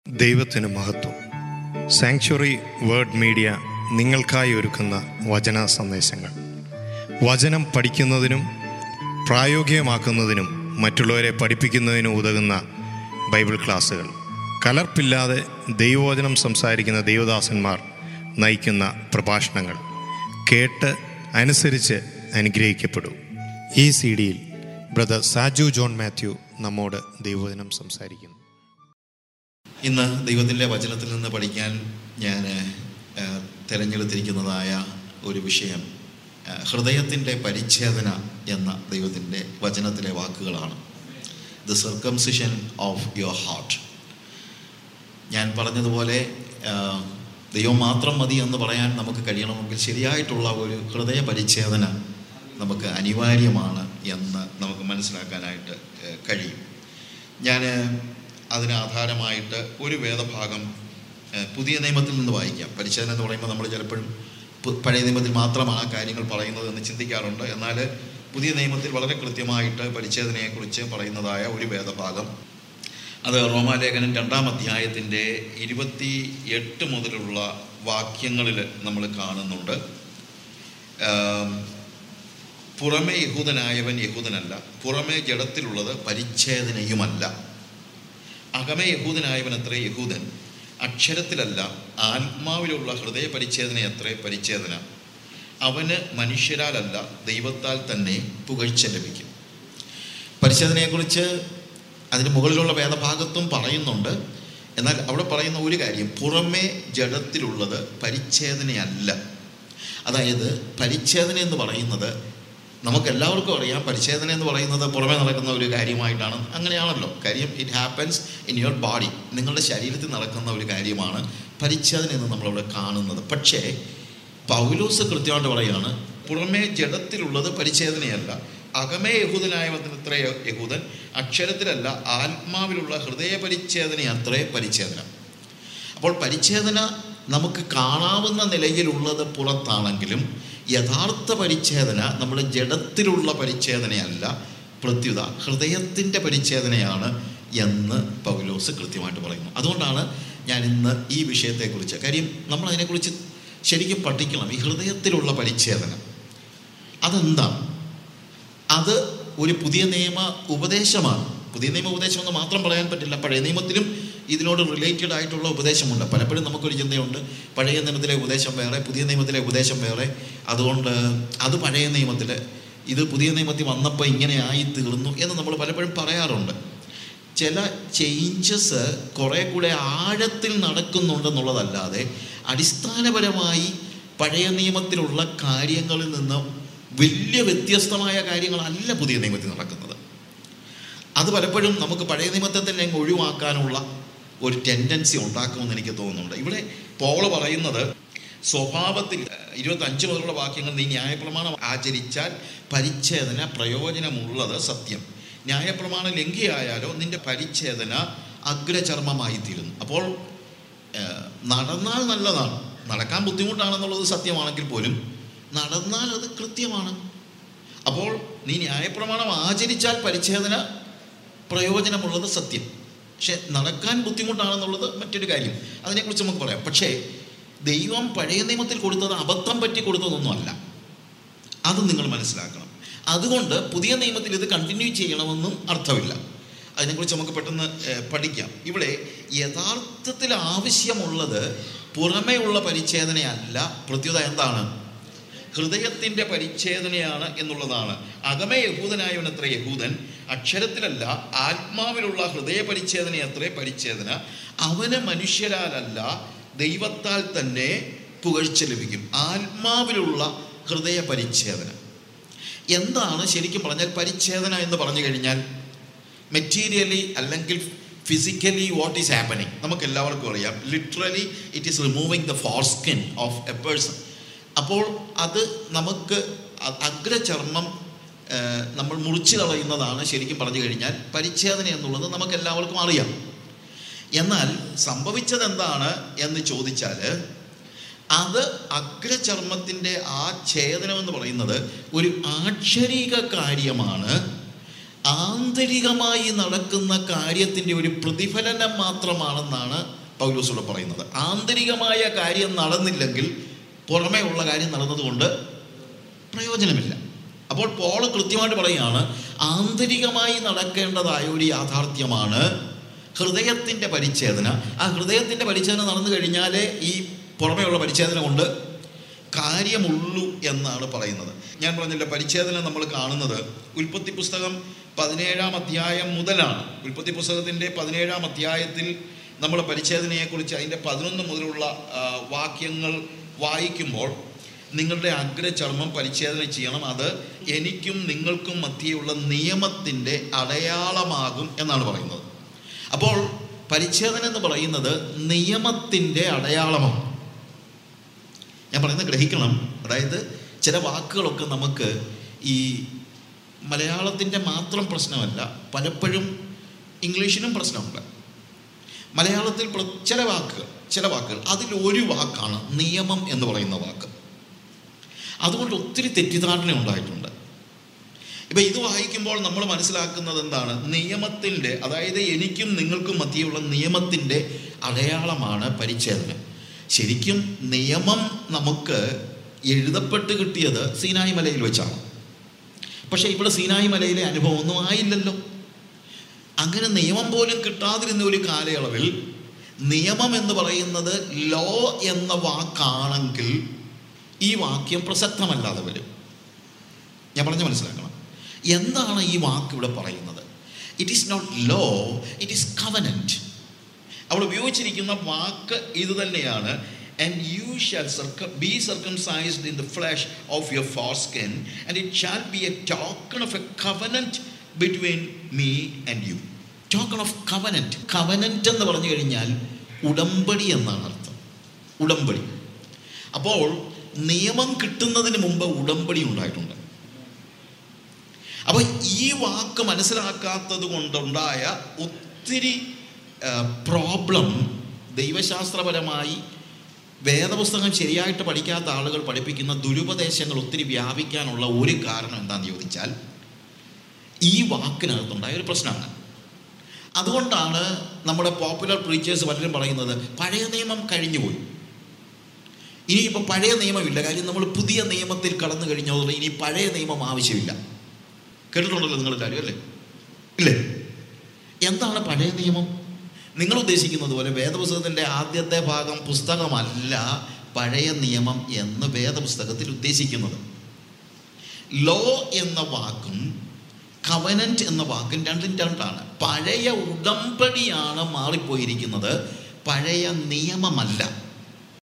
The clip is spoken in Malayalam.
ദൈവത്തിന് മഹത്വം സാങ്ച്വറി വേർഡ് മീഡിയ നിങ്ങൾക്കായി ഒരുക്കുന്ന വചന സന്ദേശങ്ങൾ വചനം പഠിക്കുന്നതിനും പ്രായോഗികമാക്കുന്നതിനും മറ്റുള്ളവരെ പഠിപ്പിക്കുന്നതിനും ഉതകുന്ന ബൈബിൾ ക്ലാസ്സുകൾ കലർപ്പില്ലാതെ ദൈവവചനം സംസാരിക്കുന്ന ദൈവദാസന്മാർ നയിക്കുന്ന പ്രഭാഷണങ്ങൾ കേട്ട് അനുസരിച്ച് അനുഗ്രഹിക്കപ്പെടൂ ഈ സി ഡിയിൽ ബ്രദർ സാജു ജോൺ മാത്യു നമ്മോട് ദൈവവചനം സംസാരിക്കുന്നു ഇന്ന് ദൈവത്തിൻ്റെ വചനത്തിൽ നിന്ന് പഠിക്കാൻ ഞാൻ തിരഞ്ഞെടുത്തിരിക്കുന്നതായ ഒരു വിഷയം ആ, ഹൃദയത്തിൻ്റെ പരിച്ഛേദന എന്ന ദൈവത്തിൻ്റെ വചനത്തിലെ വാക്കുകളാണ് the circumcision of your heart ഞാൻ പറഞ്ഞതുപോലെ ആ, ദൈവം മാത്രം മതി എന്ന് പറയാൻ നമുക്ക് കഴിയണമെങ്കിൽ ശരിയായിട്ടുള്ള ഒരു ഹൃദയ പരിച്ഛേദന നമുക്ക് അനിവാര്യമാണ് എന്ന് നമുക്ക് മനസ്സിലാക്കാനായിട്ട് ഏ, കഴിയും ഞാൻ അതിന് ആധാരമായിട്ട് ഒരു വേദഭാഗം ഏഹ്, പുതിയ നിയമത്തിൽ നിന്ന് വായിക്കാം പരിച്ഛേദന എന്ന് പറയുമ്പോൾ നമ്മൾ ചിലപ്പോഴും പു- പഴയ നിയമത്തിൽ മാത്രമാണ് ആ കാര്യങ്ങൾ പറയുന്നത് എന്ന് ചിന്തിക്കാറുണ്ട് എന്നാൽ പുതിയ നിയമത്തിൽ വളരെ കൃത്യമായിട്ട് പരിച്ഛേദനയെക്കുറിച്ച് പറയുന്നതായ ഒരു വേദഭാഗം അത് റോമാലേഖനം രണ്ടാം അധ്യായത്തിൻ്റെ ഇരുപത്തി എട്ട് മുതലുള്ള വാക്യങ്ങളിൽ നമ്മൾ കാണുന്നുണ്ട് ആം, പുറമേ യഹൂദനായവൻ യഹൂദനല്ല പുറമേ ജഡത്തിലുള്ളത് പരിച്ഛേദനയുമല്ല അകമേ യഹൂദനായവൻ അത്രേ യഹൂദൻ അക്ഷരത്തിലല്ല ആത്മാവിലുള്ള ഹൃദയ പരിച്ഛേദന അത്രേ പരിച്ഛേദന അവന് മനുഷ്യരാലല്ല ദൈവത്താൽ തന്നെ പുകഴ്ച ലഭിക്കും പരിച്ഛേദനയെക്കുറിച്ച് അതിന് മുകളിലുള്ള വേദഭാഗത്തും പറയുന്നുണ്ട് എന്നാൽ അവിടെ പറയുന്ന ഒരു കാര്യം പുറമേ ജഡത്തിലുള്ളത് പരിച്ഛേദനയല്ല അതായത് പരിച്ഛേദന എന്ന് പറയുന്നത് നമുക്ക് എല്ലാവർക്കും അറിയാം പരിച്ഛേദന എന്ന് പറയുന്നത് പുറമേ നടക്കുന്ന ഒരു കാര്യമായിട്ടാണ് അങ്ങനെയാണല്ലോ കാര്യം it happens in your body നിങ്ങളുടെ ശരീരത്തിൽ നടക്കുന്ന ഒരു കാര്യമാണ് പരിച്ഛേദന എന്ന് നമ്മളവിടെ കാണുന്നത് പക്ഷേ പൗലോസ് കൃത്യമായിട്ട് പറയുകയാണ് പുറമേ ജഡത്തിലുള്ളത് പരിച്ഛേദനയല്ല അകമേ യഹൂദനായവത്തിന് അത്രേ യഹൂദൻ അക്ഷരത്തിലല്ല ആത്മാവിലുള്ള ഹൃദയ പരിച്ഛേദന അത്രേ പരിച്ഛേദന അപ്പോൾ പരിച്ഛേദന നമുക്ക് കാണാവുന്ന നിലയിലുള്ളത് പുറത്താണെങ്കിലും യഥാർത്ഥ പരിച്ഛേദന നമ്മുടെ ജഡത്തിലുള്ള പരിച്ഛേദനയല്ല പ്രത്യുത ഹൃദയത്തിൻ്റെ പരിച്ഛേദനയാണ് എന്ന് പൗലോസ് കൃത്യമായിട്ട് പറയുന്നു അതുകൊണ്ടാണ് ഞാൻ ഇന്ന് ഈ വിഷയത്തെക്കുറിച്ച് കാര്യം നമ്മൾ അതിനെക്കുറിച്ച് ശരിക്കും പഠിക്കണം ഈ ഹൃദയത്തിലുള്ള പരിച്ഛേദന അതെന്താണ് അത് ഒരു പുതിയ നിയമ ഉപദേശമാണ് പുതിയ നിയമ ഉപദേശം എന്ന് മാത്രം പറയാൻ പറ്റില്ല പഴയ നിയമത്തിലും ഇതിനോട് റിലേറ്റഡ് ആയിട്ടുള്ള ഉപദേശമുണ്ട് പലപ്പോഴും നമുക്കൊരു ചിന്തയുണ്ട് പഴയ നിയമത്തിലെ ഉപദേശം വേറെ പുതിയ നിയമത്തിലെ ഉപദേശം വേറെ അതുകൊണ്ട് അത് പഴയ നിയമത്തിൽ ഇത് പുതിയ നിയമത്തിൽ വന്നപ്പോൾ ഇങ്ങനെ ആയി തീർന്നു എന്ന് നമ്മൾ പലപ്പോഴും പറയാറുണ്ട് ചില ചേഞ്ചസ് കുറേ കൂടെ ആഴത്തിൽ നടക്കുന്നുണ്ടെന്നുള്ളതല്ലാതെ അടിസ്ഥാനപരമായി പഴയ നിയമത്തിലുള്ള കാര്യങ്ങളിൽ നിന്ന് വലിയ വ്യത്യസ്തമായ കാര്യങ്ങളല്ല പുതിയ നിയമത്തിൽ നടക്കുന്നത് അത് പലപ്പോഴും നമുക്ക് പഴയ നിയമത്തെ തന്നെ അങ്ങ് ഒഴിവാക്കാനുള്ള ഒരു ടെൻഡൻസി ഉണ്ടാക്കുമെന്ന് എനിക്ക് തോന്നുന്നുണ്ട് ഇവിടെ പോള് പറയുന്നത് സ്വഭാവത്തിൽ ഇരുപത്തി അഞ്ച് മുതലുള്ള വാക്യങ്ങൾ നീ ന്യായപ്രമാണം ആചരിച്ചാൽ പരിച്ഛേദന പ്രയോജനമുള്ളത് സത്യം ന്യായപ്രമാണം ലംഘിയായാലോ നിന്റെ പരിച്ഛേദന അഗ്രചർമ്മമായി തീരുന്നു അപ്പോൾ ഏഹ്, നടന്നാൽ നല്ലതാണ് നടക്കാൻ ബുദ്ധിമുട്ടാണെന്നുള്ളത് സത്യമാണെങ്കിൽ പോലും നടന്നാൽ അത് കൃത്യമാണ് അപ്പോൾ നീ ന്യായപ്രമാണം ആചരിച്ചാൽ പരിച്ഛേദന പ്രയോജനമുള്ളത് സത്യം പക്ഷെ നടക്കാൻ ബുദ്ധിമുട്ടാണെന്നുള്ളത് മറ്റൊരു കാര്യം അതിനെക്കുറിച്ച് നമുക്ക് പറയാം പക്ഷേ ദൈവം പഴയ നിയമത്തിൽ കൊടുത്തത് അബദ്ധം പറ്റി കൊടുത്തതൊന്നുമല്ല അത് നിങ്ങൾ മനസ്സിലാക്കണം അതുകൊണ്ട് പുതിയ നിയമത്തിൽ ഇത് കണ്ടിന്യൂ ചെയ്യണമെന്നും അർത്ഥമില്ല അതിനെക്കുറിച്ച് നമുക്ക് പെട്ടെന്ന് ഏഹ്, പഠിക്കാം ഇവിടെ യഥാർത്ഥത്തിൽ ആവശ്യമുള്ളത് പുറമേ ഉള്ള പരിച്ഛേദനയല്ല പ്രത്യുത എന്താണ് ഹൃദയത്തിൻ്റെ പരിച്ഛേദനയാണ് എന്നുള്ളതാണ് അകമേ യഹൂദനായവൻ അത്ര യഹൂദൻ അക്ഷരത്തിലല്ല ആത്മാവിലുള്ള ഹൃദയ പരിച്ഛേദന അത്രേ പരിച്ഛേദന അവന് മനുഷ്യരാലല്ല ദൈവത്താൽ തന്നെ പുകഴ്ച ലഭിക്കും ആത്മാവിലുള്ള ഹൃദയ പരിച്ഛേദന എന്താണ് ശരിക്കും പറഞ്ഞാൽ പരിച്ഛേദന എന്ന് പറഞ്ഞു കഴിഞ്ഞാൽ മെറ്റീരിയലി അല്ലെങ്കിൽ ഫിസിക്കലി വാട്ട് ഈസ് ഹാപ്പനിങ് നമുക്ക് എല്ലാവർക്കും അറിയാം literally it is removing the foreskin of a person അപ്പോൾ അത് നമുക്ക് അ- അഗ്രചർമ്മം ഏഹ്, നമ്മൾ മുറിച്ചു കളയുന്നതാണ് ശരിക്കും പറഞ്ഞു കഴിഞ്ഞാൽ പരിച്ഛേദന എന്നുള്ളത് നമുക്ക് എല്ലാവർക്കും അറിയാം എന്നാൽ സംഭവിച്ചത് എന്താണ് എന്ന് ചോദിച്ചാൽ അത് അഗ്രചർമ്മത്തിൻ്റെ ആ ഛേദനം എന്ന് പറയുന്നത് ഒരു ആക്ഷരിക കാര്യമാണ് ആന്തരികമായി നടക്കുന്ന കാര്യത്തിൻ്റെ ഒരു പ്രതിഫലനം മാത്രമാണെന്നാണ് പൗലോസൂടെ പറയുന്നത് ആന്തരികമായ കാര്യം നടന്നില്ലെങ്കിൽ പുറമേ ഉള്ള കാര്യം നടന്നതുകൊണ്ട് പ്രയോജനമില്ല അപ്പോൾ പോൾ കൃത്യമായിട്ട് പറയുകയാണ് ആന്തരികമായി നടക്കേണ്ടതായ ഒരു യാഥാർത്ഥ്യമാണ് ഹൃദയത്തിൻ്റെ പരിച്ഛേദന ആ ഹൃദയത്തിൻ്റെ പരിച്ഛേദന നടന്നു കഴിഞ്ഞാലേ ഈ പുറമേയുള്ള പരിച്ഛേദന കൊണ്ട് കാര്യമുള്ളൂ എന്നാണ് പറയുന്നത് ഞാൻ പറഞ്ഞില്ല പരിച്ഛേദന നമ്മൾ കാണുന്നത് ഉൽപ്പത്തി പുസ്തകം പതിനേഴാം അധ്യായം മുതലാണ് ഉൽപ്പത്തി പുസ്തകത്തിൻ്റെ പതിനേഴാം അധ്യായത്തിൽ നമ്മൾ പരിച്ഛേദനയെക്കുറിച്ച് അതിൻ്റെ പതിനൊന്ന് മുതലുള്ള ആ, വാക്യങ്ങൾ വായിക്കുമ്പോൾ നിങ്ങളുടെ അഗ്രചർമ്മം പരിച്ഛേദന ചെയ്യണം അത് എനിക്കും നിങ്ങൾക്കും മധ്യയുള്ള നിയമത്തിൻ്റെ അടയാളമാകും എന്നാണ് പറയുന്നത് അപ്പോൾ പരിച്ഛേദന എന്ന് പറയുന്നത് നിയമത്തിൻ്റെ അടയാളമാണ് ഞാൻ പറയുന്നത് ഗ്രഹിക്കണം അതായത് ചില വാക്കുകളൊക്കെ നമുക്ക് ഈ മലയാളത്തിൻ്റെ മാത്രം പ്രശ്നമല്ല പലപ്പോഴും ഇംഗ്ലീഷിനും പ്രശ്നമുണ്ട് മലയാളത്തിൽ പ്ര- ചില വാക്കുകൾ ചില വാക്കുകൾ അതിൽ ഒരു വാക്കാണ് നിയമം എന്ന് പറയുന്ന വാക്ക് അതുകൊണ്ട് ഒത്തിരി തെറ്റിദ്ധാരണ ഉണ്ടായിട്ടുണ്ട് ഇപ്പം ഇത് വായിക്കുമ്പോൾ നമ്മൾ മനസ്സിലാക്കുന്നത് എന്താണ് നിയമത്തിൻ്റെ അതായത് എനിക്കും നിങ്ങൾക്കും മധ്യയുള്ള നിയമത്തിൻ്റെ അടയാളമാണ് പരിച്ഛേദന ശരിക്കും നിയമം നമുക്ക് എഴുതപ്പെട്ട് കിട്ടിയത് സീനായി മലയിൽ വെച്ചാണ് പക്ഷേ ഇവിടെ സീനായി മലയിലെ അനുഭവം ഒന്നും ആയില്ലല്ലോ അങ്ങനെ നിയമം പോലും കിട്ടാതിരുന്ന ഒരു കാലയളവിൽ നിയമം എന്ന് പറയുന്നത് ലോ എന്ന വാക്കാണെങ്കിൽ ഈ വാക്യം പ്രസക്തമല്ലാതെ വരും ഞാൻ പറഞ്ഞ് മനസ്സിലാക്കണം എന്താണ് ഈ വാക്ക് ഇവിടെ പറയുന്നത് it is not law it is covenant അവൾ ഉപയോഗിച്ചിരിക്കുന്ന വാക്ക് ഇത് തന്നെയാണ് and you shall be circumcised in the flesh of your foreskin and it shall be a token of a covenant between me and you token of covenant covenant എന്ന് പറഞ്ഞു കഴിഞ്ഞാൽ ഉടമ്പടി എന്നാണ് അർത്ഥം ഉടമ്പടി അപ്പോൾ നിയമം കിട്ടുന്നതിന് മുമ്പ് ഉടമ്പടി ഉണ്ടായിട്ടുണ്ട് അപ്പോൾ ഈ വാക്ക് മനസ്സിലാക്കാത്തത് കൊണ്ടുണ്ടായ ഒത്തിരി പ്രോബ്ലം ദൈവശാസ്ത്രപരമായി വേദപുസ്തകം ശരിയായിട്ട് പഠിക്കാത്ത ആളുകൾ പഠിപ്പിക്കുന്ന ദുരുപദേശങ്ങൾ ഒത്തിരി വ്യാപിക്കാനുള്ള ഒരു കാരണം എന്താണെന്ന് ചോദിച്ചാൽ ഈ വാക്കിനകത്തുണ്ടായ ഒരു പ്രശ്നമാണ് അതുകൊണ്ടാണ് നമ്മുടെ പോപ്പുലർ പ്രീച്ചേഴ്സ് പലരും പറയുന്നത് പഴയ നിയമം കഴിഞ്ഞുപോയി ഇനിയിപ്പോൾ പഴയ നിയമമില്ല കാര്യം നമ്മൾ പുതിയ നിയമത്തിൽ കടന്നു കഴിഞ്ഞതുകൊണ്ട് ഇനി പഴയ നിയമം ആവശ്യമില്ല കേട്ടിട്ടുണ്ടല്ലോ നിങ്ങളെല്ലാവരും അല്ലേ ഇല്ലേ എന്താണ് പഴയ നിയമം നിങ്ങൾ ഉദ്ദേശിക്കുന്നത് പോലെ വേദപുസ്തകത്തിൻ്റെ ആദ്യത്തെ ഭാഗം പുസ്തകമല്ല പഴയ നിയമം എന്ന് വേദപുസ്തകത്തിൽ ഉദ്ദേശിക്കുന്നത് ലോ എന്ന വാക്കും കവനന്റ് എന്ന വാക്കും രണ്ടും രണ്ടാണ് പഴയ ഉടമ്പടിയാണ് മാറിപ്പോയിരിക്കുന്നത് പഴയ നിയമമല്ല